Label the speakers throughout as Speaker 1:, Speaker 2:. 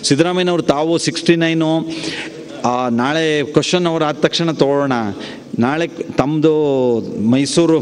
Speaker 1: ಸಿದ್ದರಾಮಯ್ಯನವ್ರು ತಾವು sixty nine ನಾಳೆ ಕ್ವಶನ್ ಅವ್ರು ಆದ ತಕ್ಷಣ ತಗೊಳ್ಳೋಣ ನಾಳೆ ತಮ್ಮದು ಮೈಸೂರು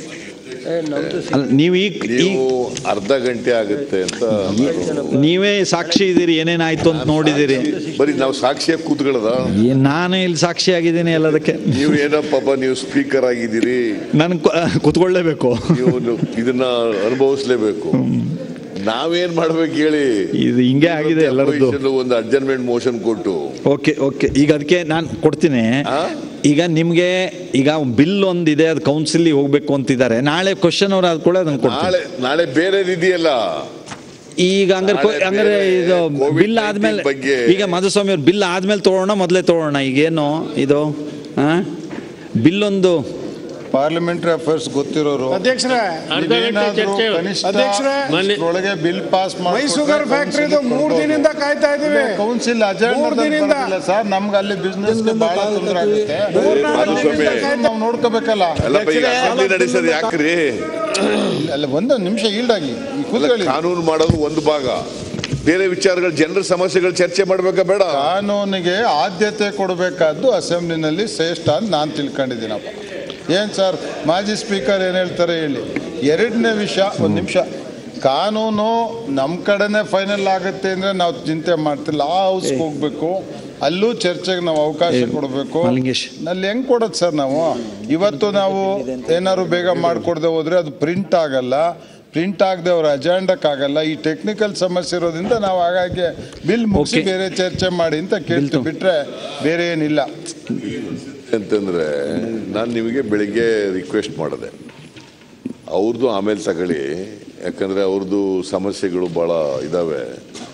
Speaker 1: ಅಲ್ಲ ನೀವು ಈಗ ಈಗ
Speaker 2: ನೀವು ಅರ್ಧ ಗಂಟೆ ಆಗುತ್ತೆ ಅಂತ
Speaker 1: ನೀವೇ ಸಾಕ್ಷಿ ಇದ್ದೀರಿ ಏನೇನಾಯ್ತು ಅಂತ ನೋಡಿದ್ದೀರಿ
Speaker 2: ಬರೀ ನಾವು ಸಾಕ್ಷಿಯಾಗಿ ಕೂತ್ಕೊಳ್ಳದ
Speaker 1: ಏ- ನಾನು ಇಲ್ಲಿ ಸಾಕ್ಷಿ ಆಗಿದ್ದೀನಿ ಎಲ್ಲದಕ್ಕೆ
Speaker 2: ನೀವು ಏನೋ ಪಾಪ ನೀವು ಸ್ಪೀಕರ್ ಆಗಿದ್ದೀರಿ
Speaker 1: ನಾನು ಕುತ್ಕೊಳ್ಳೇಬೇಕು
Speaker 2: ನೀವು ಇದನ್ನ ಅನುಭವಿಸ್ಲೇಬೇಕು ನಾವೇನ್ ಮಾಡ್ಬೇಕು ಹೇಳಿ
Speaker 1: ಇದು ಹಿಂಗೆ ಆಗಿದೆ ಎಲ್ಲರದ್ದು
Speaker 2: Opposition ಒಂದು ಅಡ್ಜರ್ಮೆಂಟ್ ಮೋಷನ್ ಕೊಟ್ಟು
Speaker 1: ಓಕೆ ಓಕೆ ಈಗ ಅದಕ್ಕೆ ನಾನು ಕೊಡ್ತೀನಿ
Speaker 2: ಆ?
Speaker 1: ಈಗ ನಿಮಗೆ ಈಗ ಬಿಲ್ ಒಂದಿದೆ ಅದು ಕೌನ್ಸಿಲಿಗೆ ಹೋಗ್ಬೇಕು ಅಂತಿದ್ದಾರೆ ನಾಳೆ ಕ್ವಶನ್ ಅವ್ರು ಆದ ಕೂಡ ಅದನ್ನ ಕೊಡ್ತೀನಿ
Speaker 2: ನಾಳೆ ನಾಳೆ ಬೇರೆ ಇದೆಯಲ್ಲ
Speaker 1: ಈಗ ಹಂಗಾರೆ ಕೊ-
Speaker 2: ನಾಳೆ
Speaker 1: ಹಂಗಾರೆ
Speaker 2: ಬೇರೆ
Speaker 1: ಇದು
Speaker 2: COVID-19
Speaker 1: ಬಿಲ್ ಆದ್ಮೇಲೆ
Speaker 2: ಬಗ್ಗೆ-
Speaker 1: ಈಗ ಮಧುಸ್ವಾಮಿ ಅವ್ರು ಬಿಲ್ ಆದ್ಮೇಲೆ ತಗೊಳ್ಳೋಣ ಮೊದಲೇ ತಗೊಳ್ಳೋಣ ಈಗೇನು ಇದು ಬಿಲ್ ಒಂದು
Speaker 3: ಪಾರ್ಲಿಮೆಂಟರಿ ಅಫೇರ್ಸ್ ಗೊತ್ತಿರೋರು
Speaker 4: ಅಧ್ಯಕ್ಷರೇ
Speaker 5: ಅರ್ಧ ಗಂಟೆ
Speaker 3: ನೀವೇನಾದ್ರೂ
Speaker 5: ಚರ್ಚೆ
Speaker 3: ಕನಿಷ್ಠ
Speaker 4: ಅಧ್ಯಕ್ಷರೇ,
Speaker 5: ಮೊನ್ನೆ-
Speaker 3: ಒಳಗೆ ಬಿಲ್ ಪಾಸ್
Speaker 4: ಮೈ ಶುಗರ್ ಫ್ಯಾಕ್ಟ್ರಿದು ಮೂರ್ ದಿನದಿಂದ ಕಾಯ್ತಾ ಇದೀವಿ
Speaker 3: ಕೌನ್ಸಿಲ್
Speaker 4: ಮೂರ್ ದಿನದಿಂದ.
Speaker 3: ಅಜೆಂಡಾ ಸರ್ ನಮ್ಗೆ ಅಲ್ಲಿ ಬಿಸ್ನೆಸ್ ಬಹಳ ತೊಂದರೆ ಆಗುತ್ತೆ
Speaker 4: ಮೂರ್ನಾಲ್ಕು
Speaker 2: ಸ್ವಾಮಿ.
Speaker 4: ದಿನದಿಂದ
Speaker 3: ನಾವು ನೋಡ್ಕೋಬೇಕಲ್ಲ
Speaker 2: ಅಲ್ಲಪ್ಪ ಈಗ ಅಸೆಂಬ್ಲಿ ನಡೆಸೋದು ಯಾಕ್ರಿ
Speaker 3: ಅಲ್ಲ ಒಂದು ನಿಮಿಷ ಈಲ್ಡ್ ಆಗಿ
Speaker 2: ಅಲ್ಲ,
Speaker 3: ಕೂತ್ಕೊಳ್ಳಿ
Speaker 2: ಕಾನೂನು ಮಾಡೋದು ಒಂದು ಭಾಗ ಬೇರೆ ವಿಚಾರಗಳು ಜನರ ಸಮಸ್ಯೆಗಳು ಚರ್ಚೆ ಮಾಡ್ಬೇಕಾ ಬೇಡ
Speaker 3: ಕಾನೂನಿಗೆ ಆದ್ಯತೆ ಕೊಡಬೇಕಾದ್ದು ಅಸೆಂಬ್ಲಿನಲ್ಲಿ ಶ್ರೇಷ್ಠ ಅಂತ ನಾನು ತಿಳ್ಕೊಂಡಿದ್ದೀನಪ್ಪ ಏನು ಸರ್ ಮಾಜಿ ಸ್ಪೀಕರ್ ಏನು ಹೇಳ್ತಾರೆ ಹೇಳಿ ಎರಡನೇ ವಿಷಯ ಒಂದು ನಿಮಿಷ ಕಾನೂನು ನಮ್ಮ ಕಡೆನೇ ಫೈನಲ್ ಆಗುತ್ತೆ ಅಂದರೆ ನಾವು ಚಿಂತೆ ಮಾಡ್ತಿಲ್ಲ ಆ ಹೌಸ್ಗೆ ಹೋಗ್ಬೇಕು ಅಲ್ಲೂ ಚರ್ಚೆಗೆ ನಾವು ಅವಕಾಶ
Speaker 1: ಏ,
Speaker 3: ಕೊಡಬೇಕು
Speaker 1: ಮಲ್ಲಿಂಗೇಶ್.
Speaker 3: ಅಲ್ಲಿ ಹೆಂಗ್ ಕೊಡೋದು ಸರ್ ನಾವು ಇವತ್ತು ನಾವು ಏನಾದ್ರು ಬೇಗ ಮಾಡ್ಕೊಡ್ದೆ ಹೋದ್ರೆ ಅದು ಪ್ರಿಂಟ್ ಆಗಲ್ಲ ಪ್ರಿಂಟ್ ಆಗದೆ ಅವ್ರ ಅಜೆಂಡಕ್ಕಾಗಲ್ಲ ಈ ಟೆಕ್ನಿಕಲ್ ಸಮಸ್ಯೆ ಇರೋದ್ರಿಂದ ನಾವು ಹಾಗಾಗಿ ಬಿಲ್ ಮುಗಿಸಿ
Speaker 1: Okay.
Speaker 3: ಬೇರೆ ಚರ್ಚೆ ಮಾಡಿ ಅಂತ ಕೇಳ್ತೀವಿ ಬಿಟ್ರೆ ಬೇರೆ ಏನಿಲ್ಲ
Speaker 2: ಅಂತಂದ್ರೆ ನಾನು ನಿಮಗೆ ಬೆಳಿಗ್ಗೆ ರಿಕ್ವೆಸ್ಟ್ ಮಾಡಿದೆ ಅವ್ರದ್ದು ಆಮೇಲೆ ತಗೊಳ್ಳಿ ಯಾಕಂದ್ರೆ ಅವ್ರದ್ದು ಸಮಸ್ಯೆಗಳು ಭಾಳ ಇದಾವೆ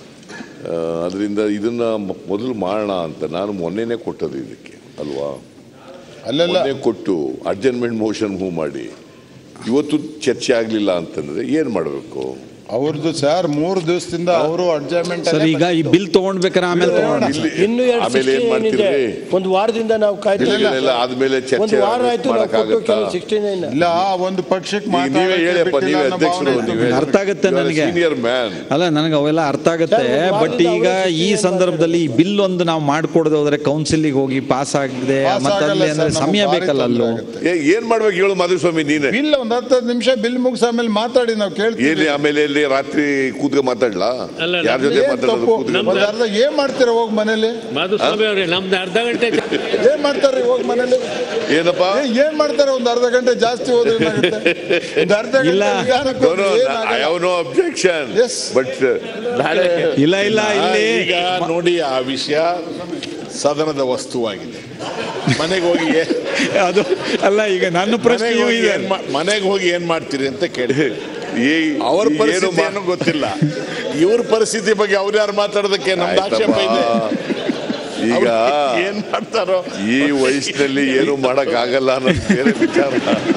Speaker 2: ಅದರಿಂದ ಇದನ್ನ ಮ- ಮೊದಲು ಮಾಡೋಣ ಅಂತ ನಾನು ಮೊನ್ನೆನೇ ಕೊಟ್ಟದ್ದು ಇದಕ್ಕೆ ಅಲ್ವಾ
Speaker 3: ಅಲ್ಲೆಲ್ಲ
Speaker 2: ಮೊನ್ನೆ ಕೊಟ್ಟು ಅಡ್ಜರ್ಮೆಂಟ್ ಮೋಷನ್ ಮೂವ್ ಮಾಡಿ ಇವತ್ತು ಚರ್ಚೆ ಆಗಲಿಲ್ಲ ಅಂತಂದ್ರೆ ಏನು ಮಾಡಬೇಕು
Speaker 3: ಅವ್ರದ್ದು ಸರ್ ಮೂರು ದಿವಸದಿಂದ ಅವರು ಅಡ್ಜಮೆಂಟ್
Speaker 1: ಸರ್ ಈಗ ಈ ಬಿಲ್ ತಗೊಂಡ್ಬೇಕಾರೆ ಆಮೇಲೆ ತಗೊಳ್ಳೋಣ
Speaker 2: ಇಲ್ಲಿ
Speaker 5: ಇನ್ನು ಎರಡು
Speaker 2: ಆಮೇಲೆ ಏನ್
Speaker 5: 69 ಇದೆ
Speaker 2: ಮಾಡ್ತೀರಿ
Speaker 5: ಒಂದು ವಾರದಿಂದ ನಾವು ಕಾಯ್ತಾ
Speaker 2: ಬಿಲ್ಗಳೆಲ್ಲ ಆದ್ಮೇಲೆ
Speaker 5: ಒಂದು
Speaker 2: ಚರ್ಚೆ
Speaker 5: ವಾರ ಆಯ್ತು ನಾವು ಕೊಟ್ಟು
Speaker 2: ಮಾಡಕ್ಕಾಗತ್ತಾ
Speaker 5: ಕೆಲವು ಸಿಕ್ಸ್ಟಿ ನೈನ್
Speaker 3: ಇಲ್ಲ ಒಂದು ಪಕ್ಷಕ್ಕೆ
Speaker 2: ಈಗ ನೀವೇ ಹೇಳಿಯಪ್ಪ, ನೀವೇ ಅಧ್ಯಕ್ಷರು, ನೀವೇ.
Speaker 1: ಅರ್ಥ ಆಗುತ್ತೆ ನನಗೆ
Speaker 2: ಸೀನಿಯರ್ ಮ್ಯಾನ್
Speaker 1: ಅಲ್ಲ ನನಗೆ ಅವೆಲ್ಲ ಅರ್ಥ ಆಗುತ್ತೆ
Speaker 5: ಸರ್, ಒಂದು
Speaker 1: ಬಟ್
Speaker 5: ವಾರದಿಂದ
Speaker 1: ಈಗ
Speaker 5: ಅವರು
Speaker 1: ಈ
Speaker 5: ಶಿಕ್ಷೆ
Speaker 1: ಸಂದರ್ಭದಲ್ಲಿ ಈ ಬಿಲ್ ಒಂದು ನಾವು ಮಾಡ್ಕೊಡದೆ ಹೋದ್ರೆ ಕೌನ್ಸಿಲಿಗೆ ಹೋಗಿ ಪಾಸ್ ಆಗದೆ
Speaker 3: Pass
Speaker 1: ಮತ್ತೆ
Speaker 3: ಆಗಲ್ಲ
Speaker 1: ಅಲ್ಲಿ ಅಂದ್ರೆ
Speaker 3: ಸರ್,
Speaker 1: ಸಮಯ
Speaker 3: ನಮ್ಗೆ ಭಾರಿ
Speaker 1: ಬೇಕಲ್ಲ ಅಲ್ಲೂ
Speaker 3: ತೊಂದ್ರೆ ಆಗುತ್ತೆ.
Speaker 2: ಏನ್ ಮಾಡ್ಬೇಕು ಹೇಳು ಮಾಧುಸ್ವಾಮಿ ನೀನೆ
Speaker 3: ಬಿಲ್ ಒಂದು ಹತ್ತು ಹತ್ತು ನಿಮಿಷ ಬಿಲ್ ಮುಗಿಸ ಆಮೇಲೆ ಮಾತಾಡಿ ನಾವು ಕೇಳ್ತೀವಿ
Speaker 2: ಎಲ್ಲಿ ಆಮೇಲೆ ಎಲ್ಲಿ ರಾತ್ರಿ ಕೂತ್ಕ ಮಾತಾಡ್ಲಾ
Speaker 5: ಅಲ್ಲ,
Speaker 2: ಯಾರ ಜೊತೆ
Speaker 3: ಏನ್
Speaker 2: ಮಾತಾಡೋದು
Speaker 3: ತಪ್ಪು
Speaker 2: ಕೂತ್ಕೊಂಡು?
Speaker 3: ಒಂದ್ ಅರ್ಧ ಏನ್ ಮಾಡ್ತೀರ ಹೋಗ್ ಮನೇಲಿ
Speaker 5: ಮಾಧುಸ್ವಾಮಿ ಅವರೇ ನಮ್ದು ಅರ್ಧ ಗಂಟೆ
Speaker 3: ಏನ್ ಮಾಡ್ತಾರೆ ಹೋಗ್ ಮನೇಲಿ
Speaker 2: ಏನಪ್ಪ
Speaker 3: ಏ, ಏನ್ ಮಾಡ್ತಾರೆ ಒಂದ್ ಅರ್ಧ ಗಂಟೆ ಜಾಸ್ತಿ ಹೋದ್ರೆ ಏನಾಗುತ್ತೆ? ಒಂದ್ ಅರ್ಧ ಗಂಟೆ
Speaker 1: ಇಲ್ಲ.
Speaker 3: ನಿಧಾನಕ್ಕೆ
Speaker 2: No,
Speaker 3: ಹೋದ್ರೆ
Speaker 2: no,
Speaker 3: ಏನಾಗಲ್ಲ.
Speaker 2: I have no objection.
Speaker 3: Yes.
Speaker 2: But uh, ನಾಳೆ
Speaker 1: ಇಲ್ಲ ಇಲ್ಲ ಇಲ್ಲಿ
Speaker 6: ಈಗ ನೋಡಿ ಆ ವಿಷಯ ಸದನದ ವಸ್ತುವಾಗಿದೆ ಮನೆಗೆ ಹೋಗಿ ಏ-
Speaker 1: ಅದು ಅಲ್ಲ ಈಗ ನನ್ನ
Speaker 6: ಮನೆಗೆ
Speaker 1: ಪ್ರಶ್ನೆಯೂ
Speaker 6: ಹೋಗಿ
Speaker 1: ಇದೆ
Speaker 6: ಏನ್ ಮಾ- ಮನೆಗೆ ಹೋಗಿ ಏನ್ ಮಾಡ್ತೀರಿ ಅಂತ ಕೇಳಿ
Speaker 2: ಈ
Speaker 6: ಅವ್ರ
Speaker 2: ಈ ಏನು
Speaker 6: ಪರಿಸ್ಥಿತಿ
Speaker 2: ಮಾ-
Speaker 6: ಏನು ಗೊತ್ತಿಲ್ಲ ಇವ್ರ ಪರಿಸ್ಥಿತಿ ಬಗ್ಗೆ ಅವ್ರು ಯಾರು ಮಾತಾಡೋದಕ್ಕೆ ನಮ್ದು ಆಕ್ಷೇಪ ಇದೆ
Speaker 2: ಈಗ
Speaker 6: ಅವ್ರು ಏನ್ ಮಾಡ್ತಾರೋ
Speaker 2: ಈ ವಯಸ್ಸಿನಲ್ಲಿ ಏನು ಮಾಡಕ್ ಆಗಲ್ಲ ಅನ್ನೋದು ಬೇರೆ ವಿಚಾರ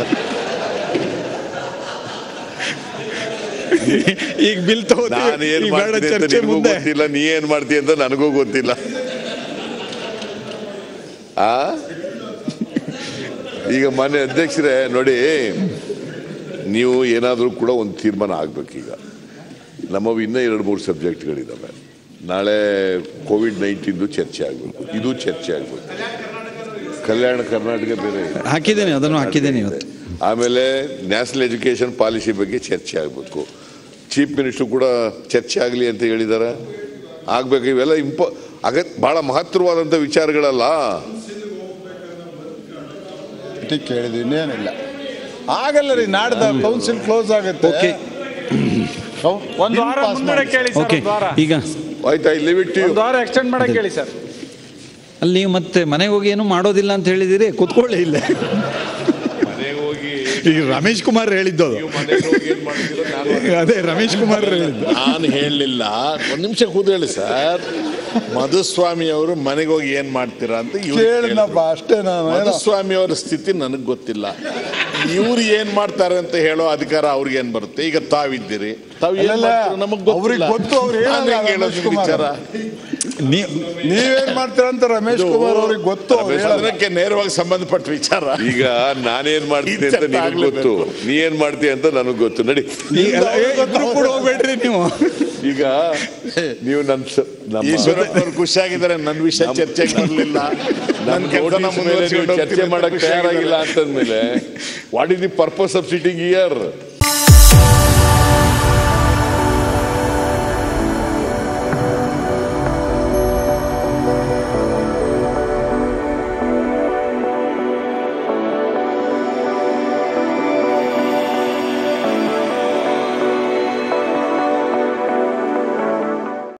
Speaker 1: ಈಗ ಬಿಲ್
Speaker 2: ನಾನು ಏನ್
Speaker 1: ತಗೋತೀವಿ ಬೇಡ
Speaker 2: ಮಾಡ್ತೀನಿ ಅಂತ
Speaker 1: ಚರ್ಚೆ
Speaker 2: ನಿನಗೂ
Speaker 1: ಮುಂದೆ
Speaker 2: ಗೊತ್ತಿಲ್ಲ ನೀ ಏನ್ ಮಾಡ್ತೀಯ ಅಂತ ನನಗೂ ಗೊತ್ತಿಲ್ಲ ಆ ಈಗ ಮಾನ್ಯ ಅಧ್ಯಕ್ಷರೇ ನೋಡಿ ನೀವು ಏನಾದರೂ ಕೂಡ ಒಂದು ತೀರ್ಮಾನ ಆಗ್ಬೇಕೀಗ ನಮ್ಮವು ಇನ್ನೂ ಎರಡು ಮೂರು ಸಬ್ಜೆಕ್ಟ್ಗಳಿದ್ದಾವೆ ನಾಳೆ ಕೋವಿಡ್ ನೈನ್ಟೀನ್ದು ಚರ್ಚೆ ಆಗಬೇಕು ಇದು ಚರ್ಚೆ ಆಗಬೇಕು ಕಲ್ಯಾಣ ಕರ್ನಾಟಕ ಬೇರೆ ಇದೆ.
Speaker 1: ಹಾಕಿದ್ದೇನೆ ಅದನ್ನು ಹಾಕಿದ್ದೇನೆ ಇವತ್ತು
Speaker 2: ಆಮೇಲೆ ನ್ಯಾಷನಲ್ ಎಜುಕೇಷನ್ ಪಾಲಿಸಿ ಬಗ್ಗೆ ಚರ್ಚೆ ಆಗಬೇಕು ಚೀಫ್ ಮಿನಿಸ್ಟರ್ ಕೂಡ ಚರ್ಚೆ ಆಗಲಿ ಅಂತ ಹೇಳಿದ್ದಾರೆ ಆಗ್ಬೇಕು ಇವೆಲ್ಲ ಇಂಪ ಅಗತ್ ಬಹಳ ಮಹತ್ತರವಾದಂಥ ವಿಚಾರಗಳಲ್ಲ
Speaker 3: ಟಿಕ್ ಕೇಳಿದ್ವಿ ಇನ್ನೇನಿಲ್ಲ ಆಗಲ್ಲ ರೀ ನಾಡ್ದ ಕೌನ್ಸಿಲ್ ಕ್ಲೋಸ್ ಆಗುತ್ತೆ
Speaker 1: Okay.
Speaker 3: ಕೌ-
Speaker 4: ಒಂದು
Speaker 3: bill
Speaker 4: ವಾರ
Speaker 3: pass
Speaker 4: ಮುಂದೂಡೆ
Speaker 3: ಮಾಡಿ.
Speaker 4: ಕೇಳಿ ಸರ್
Speaker 1: ಓಕೆ
Speaker 4: ಒಂದು ವಾರ
Speaker 1: ಈಗ
Speaker 2: ಆಯ್ತಾ ಇಲ್ಲಿ ಬಿಟ್ಟು
Speaker 4: ಒಂದು ವಾರ ಎಕ್ಸ್ಟೆಂಡ್ ಮಾಡಕ್ ಹೇಳಿ ಸರ್
Speaker 1: ಅಲ್ಲಿ ನೀವು ಮತ್ತೆ ಮನೆಗೆ ಹೋಗಿ ಏನು ಮಾಡೋದಿಲ್ಲ ಅಂತ ಹೇಳಿದಿರಿ ಕುತ್ಕೊಳ್ಳಿ ಇಲ್ಲ ಈಗ ರಮೇಶ್ ಕುಮಾರ್ ಹೇಳಿದ್ದು ಅದು. ಅದೇ ರಮೇಶ್ ಕುಮಾರ್ ಹೇಳಿದ್ದು
Speaker 6: ನಾನು ಹೇಳಲಿಲ್ಲ ಒಂದ್ ನಿಮಿಷ ಕೂತ್ಕೊಳ್ಳಿ ಸರ್ ಮಧುಸ್ವಾಮಿ ಅವರು ಮನೆಗೆ ಹೋಗಿ ಏನ್ ಮಾಡ್ತೀರಾ ಅಂತ ಇವ್ರು
Speaker 3: ಕೇಳಿದ್ನಪ್ಪ ಅಷ್ಟೇ ನಾನು ಏನೋ-
Speaker 6: ಮಧುಸ್ವಾಮಿ ಅವರ ಸ್ಥಿತಿ ನನಗೆ ಗೊತ್ತಿಲ್ಲ ಇವ್ರು ಏನ್ ಮಾಡ್ತಾರೆ ಅಂತ ಹೇಳೋ ಅಧಿಕಾರ ಅವ್ರಿಗೇನ್ ಬರುತ್ತೆ ಈಗ ತಾವಿದ್ದೀರಿ ತಾವ್ ಏನ್
Speaker 3: ಅಲ್ಲಲ್ಲ,
Speaker 6: ಮಾಡ್ತೀರೋ ನಮಗ್
Speaker 3: ಅವ್ರಿಗೆ
Speaker 6: ಗೊತ್ತಿಲ್ಲ.
Speaker 3: ಗೊತ್ತು ಅವ್ರು
Speaker 6: ನಾನ್
Speaker 3: ಹೇಳಲ್ಲ
Speaker 6: ಹೆಂಗ್ ಹೇಳೋದು
Speaker 3: ರಮೇಶ್
Speaker 6: ಈ
Speaker 3: ಕುಮಾರ್.
Speaker 6: ವಿಚಾರ?
Speaker 1: ನೀ-
Speaker 3: ನೀವೇನ್ ಮಾಡ್ತೀರ ಅಂತ ರಮೇಶ್ ಕುಮಾರ್ ಅವ್ರಿಗೆ ಗೊತ್ತು ಅವ್ರು ಹೇಳಲ್ಲ.
Speaker 6: ಅದಕ್ಕೆ ನೇರವಾಗಿ ಸಂಬಂಧಪಟ್ಟ ವಿಚಾರ
Speaker 2: ಈಗ ನಾನೇನ್ ಮಾಡ್ತೀನಿ ಅಂತ
Speaker 6: ಇತ್ಯರ್ಥ
Speaker 2: ನಿನಗೆ ಗೊತ್ತು ನೀ ಏನ್ ಮಾಡ್ತೀಯ ಅಂತ ನನಗೆ ಗೊತ್ತು ನಡಿ
Speaker 1: ನೀ- ಏ, ಇಬ್ರು ಕೂಡ ಹೋಗ್ಬೇಡ್ರಿ ನೀವು
Speaker 2: ಈಗ ನೀವು ನನ್ನ ಸ- ನಮ್ಮ
Speaker 6: ಈಶ್ವರಪ್ಪನವ್ರು ಖುಷಿಯಾಗಿದ್ದಾರೆ ನನ್ನ ವಿಷಯ ಚರ್ಚೆಗೆ ಬರಲಿಲ್ಲ ನನ್ನ
Speaker 2: ನಮ್ಮ
Speaker 6: ಕೆಲಸನ
Speaker 2: notice ಮೇಲೆ ನೀವು
Speaker 6: ಮುಂದುವರಿಸ್ಕೊಂಡು
Speaker 2: ಚರ್ಚೆ
Speaker 6: ಹೋಗ್ತೀನಿ
Speaker 2: ಮಾಡಕ್
Speaker 6: ಅಂತ ಖುಷಿಯಾಗಿದ್ದಾರೆ.
Speaker 2: ತಯಾರಾಗಿಲ್ಲ ಅಂತಂದ್ಮೇಲೆ what is the purpose of sitting year